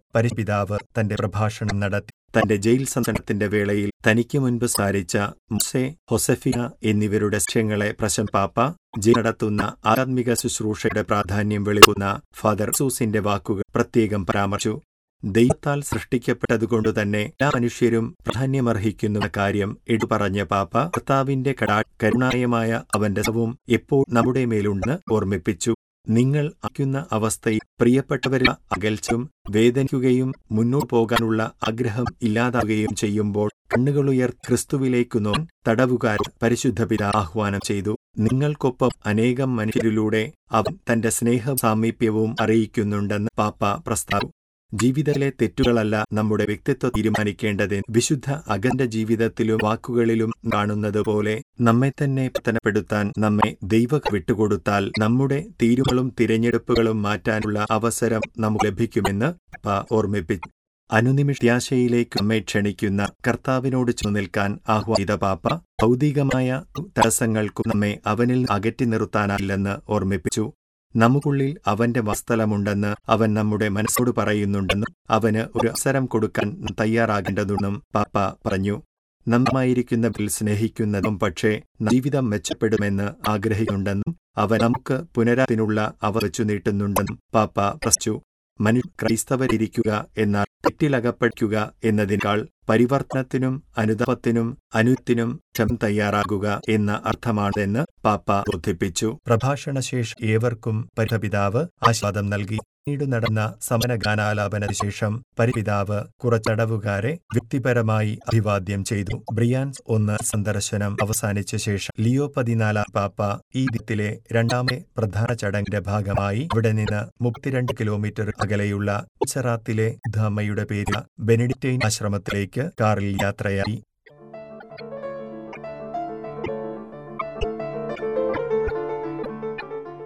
പരിപിതാവ് തന്റെ പ്രഭാഷണം നടത്തി തന്റെ ജയിൽ സന്ദർശനത്തിന്റെ വേളയിൽ തനിക്ക് മുൻപ് സാരിച്ച മുസെ ഹൊസഫിയ എന്നിവരുടെ ലക്ഷ്യങ്ങളെ പ്രശംപാപ്പ ജയിൽ നടത്തുന്ന ആധ്യാത്മിക ശുശ്രൂഷയുടെ പ്രാധാന്യം വെളിക്കുന്ന ഫാദർ സൂസിന്റെ വാക്കുകൾ പ്രത്യേകം പരാമർശിച്ചു ദൈവത്താൽ സൃഷ്ടിക്കപ്പെട്ടതുകൊണ്ടു തന്നെ എല്ലാ മനുഷ്യരും പ്രാധാന്യമർഹിക്കുന്ന കാര്യം എടുപറഞ്ഞ പാപ്പ കർത്താവിന്റെ കടാ കരുണായമായ അവന്റെ സവും എപ്പോൾ നമ്മുടെ മേലുണ്ടെന്ന് ഓർമ്മിപ്പിച്ചു നിങ്ങൾ അയക്കുന്ന അവസ്ഥയിൽ പ്രിയപ്പെട്ടവരുടെ അകൽച്ചും വേദനിക്കുകയും മുന്നോട്ട് പോകാനുള്ള ആഗ്രഹം ഇല്ലാതാവുകയും ചെയ്യുമ്പോൾ കണ്ണുകളുയർ ക്രിസ്തുവിലേക്കു നോൻ തടവുകാർ പരിശുദ്ധ പിത ആഹ്വാനം ചെയ്തു നിങ്ങൾക്കൊപ്പം അനേകം മനുഷ്യരിലൂടെ അവൻ തന്റെ സ്നേഹ സാമീപ്യവും അറിയിക്കുന്നുണ്ടെന്ന് പാപ്പ പ്രസ്താവു ജീവിതത്തിലെ തെറ്റുകളല്ല നമ്മുടെ വ്യക്തിത്വം തീരുമാനിക്കേണ്ടത് വിശുദ്ധ അകന്റെ ജീവിതത്തിലും വാക്കുകളിലും കാണുന്നത് പോലെ നമ്മെ തന്നെ പത്തനപ്പെടുത്താൻ നമ്മെ ദൈവ വിട്ടുകൊടുത്താൽ നമ്മുടെ തീരുമാനങ്ങളും തിരഞ്ഞെടുപ്പുകളും മാറ്റാനുള്ള അവസരം നമുക്ക് ലഭിക്കുമെന്ന് പാപ്പ ഓർമ്മിപ്പിച്ചു അനുനിമിഷ്യാശയിലേക്ക് നമ്മെ ക്ഷണിക്കുന്ന കർത്താവിനോട് ചെന്നു നിൽക്കാൻ ആഹ്വാനിത പാപ്പ ഭൗതികമായ തടസ്സങ്ങൾക്കും നമ്മെ അവനിൽ അകറ്റി നിർത്താനായില്ലെന്ന് ഓർമ്മിപ്പിച്ചു നമുക്കുള്ളിൽ അവന്റെ വസ്തലമുണ്ടെന്ന് അവൻ നമ്മുടെ മനസ്സോട് പറയുന്നുണ്ടെന്നും അവന് ഒരു അവസരം കൊടുക്കാൻ തയ്യാറാകേണ്ടതുണ്ടെന്നും പാപ്പ പറഞ്ഞു നമ്മായിരിക്കുന്നവരിൽ സ്നേഹിക്കുന്നതും പക്ഷേ ജീവിതം മെച്ചപ്പെടുമെന്ന് ആഗ്രഹിക്കുന്നുണ്ടെന്നും അവൻ നമുക്ക് പുനരാത്തിനുള്ള അവ വെച്ചു നീട്ടുന്നുണ്ടെന്നും പാപ്പ പ്രസ്തു മനു ക്രൈസ്തവരിരിക്കുക എന്നാൽ തെറ്റിലകപ്പെടുക എന്നതിനേക്കാൾ പരിവർത്തനത്തിനും അനുതാപത്തിനും അനുത്തിനും ക്ഷമ തയ്യാറാകുക എന്ന അർത്ഥമാണെന്ന് പാപ്പ ബോധിപ്പിച്ചു പ്രഭാഷണശേഷം ഏവർക്കും പരിപിതാവ് ആശീർവാദം നൽകി പിന്നീട് നടന്ന സമന ഗാനാലാപന ശേഷം പരിപിതാവ് കുറച്ചടവുകാരെ വ്യക്തിപരമായി അഭിവാദ്യം ചെയ്തു ബ്രിയാൻസ് ഒന്ന് സന്ദർശനം അവസാനിച്ച ശേഷം ലിയോ പതിനാലാം പാപ്പ ഈ ദിത്തിലെ രണ്ടാമത്തെ പ്രധാന ചടങ്ങിന്റെ ഭാഗമായി ഇവിടെ നിന്ന് മുപ്പത്തിരണ്ട് കിലോമീറ്റർ അകലെയുള്ള ഗുജറാത്തിലെ ധമ്മയുടെ പേരിൽ ബെനഡിറ്റൈൻ ആശ്രമത്തിലേക്ക് കാറിൽ യാത്രയായി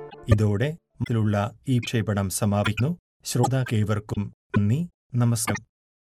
ഇതോടെ ിലുള്ള ഈ ക്ഷേപണം സമാപിക്കുന്നു ശ്രോതാക്കേവർക്കും നന്ദി നമസ്കാരം